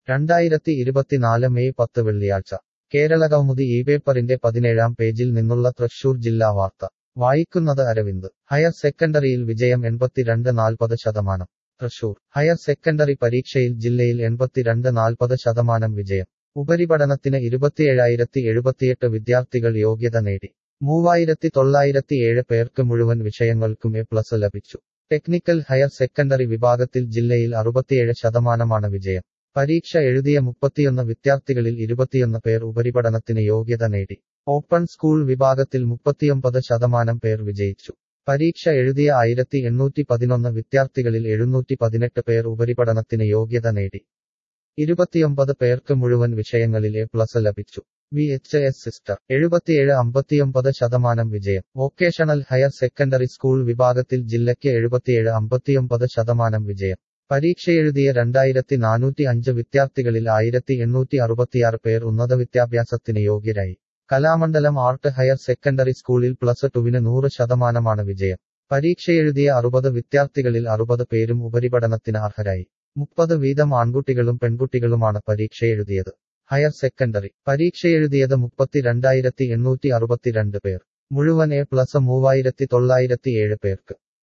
രണ്ടായിരത്തി ഇരുപത്തിനാല് മെയ് പത്ത് വെള്ളിയാഴ്ച കേരള കൗമുദി ഈ പേപ്പറിന്റെ പതിനേഴാം പേജിൽ നിന്നുള്ള തൃശൂർ ജില്ലാ വാർത്ത വായിക്കുന്നത് അരവിന്ദ് ഹയർ സെക്കൻഡറിയിൽ വിജയം എൺപത്തിരണ്ട് നാൽപ്പത് ശതമാനം തൃശൂർ ഹയർ സെക്കൻഡറി പരീക്ഷയിൽ ജില്ലയിൽ എൺപത്തിരണ്ട് നാൽപ്പത് ശതമാനം വിജയം ഉപരിപഠനത്തിന് ഇരുപത്തിയേഴായിരത്തി എഴുപത്തിയെട്ട് വിദ്യാർത്ഥികൾ യോഗ്യത നേടി മൂവായിരത്തി തൊള്ളായിരത്തിയേഴ് പേർക്ക് മുഴുവൻ വിഷയങ്ങൾക്കും എ പ്ലസ് ലഭിച്ചു ടെക്നിക്കൽ ഹയർ സെക്കൻഡറി വിഭാഗത്തിൽ ജില്ലയിൽ അറുപത്തിയേഴ് ശതമാനമാണ് വിജയം പരീക്ഷ എഴുതിയ മുപ്പത്തിയൊന്ന് വിദ്യാർത്ഥികളിൽ ഇരുപത്തിയൊന്ന് പേർ ഉപരിപഠനത്തിന് യോഗ്യത നേടി ഓപ്പൺ സ്കൂൾ വിഭാഗത്തിൽ മുപ്പത്തിയൊമ്പത് ശതമാനം പേർ വിജയിച്ചു പരീക്ഷ എഴുതിയ ആയിരത്തി എണ്ണൂറ്റി പതിനൊന്ന് വിദ്യാർത്ഥികളിൽ എഴുന്നൂറ്റി പതിനെട്ട് പേർ ഉപരിപഠനത്തിന് യോഗ്യത നേടി ഇരുപത്തിയൊമ്പത് പേർക്ക് മുഴുവൻ വിഷയങ്ങളിൽ എ പ്ലസ് ലഭിച്ചു വി എച്ച് എസ് സിസ്റ്റർ എഴുപത്തിയേഴ് അമ്പത്തിയൊമ്പത് ശതമാനം വിജയം വൊക്കേഷണൽ ഹയർ സെക്കൻഡറി സ്കൂൾ വിഭാഗത്തിൽ ജില്ലയ്ക്ക് എഴുപത്തിയേഴ് അമ്പത്തിയൊമ്പത് ശതമാനം വിജയം പരീക്ഷയെഴുതിയ രണ്ടായിരത്തി നാനൂറ്റി അഞ്ച് വിദ്യാർത്ഥികളിൽ ആയിരത്തി എണ്ണൂറ്റി അറുപത്തിയാറ് പേർ ഉന്നത വിദ്യാഭ്യാസത്തിന് യോഗ്യരായി കലാമണ്ഡലം ആർട്ട് ഹയർ സെക്കൻഡറി സ്കൂളിൽ പ്ലസ് ടുവിന് നൂറ് ശതമാനമാണ് വിജയം പരീക്ഷയെഴുതിയ അറുപത് വിദ്യാർത്ഥികളിൽ അറുപത് പേരും ഉപരിപഠനത്തിന് അർഹരായി മുപ്പത് വീതം ആൺകുട്ടികളും പെൺകുട്ടികളുമാണ് പരീക്ഷയെഴുതിയത് ഹയർ സെക്കൻഡറി പരീക്ഷയെഴുതിയത് മുപ്പത്തിരണ്ടായിരത്തി എണ്ണൂറ്റി അറുപത്തിരണ്ട് പേർ മുഴുവൻ എ പ്ലസ് മൂവായിരത്തി തൊള്ളായിരത്തി ഏഴ് പേർക്ക്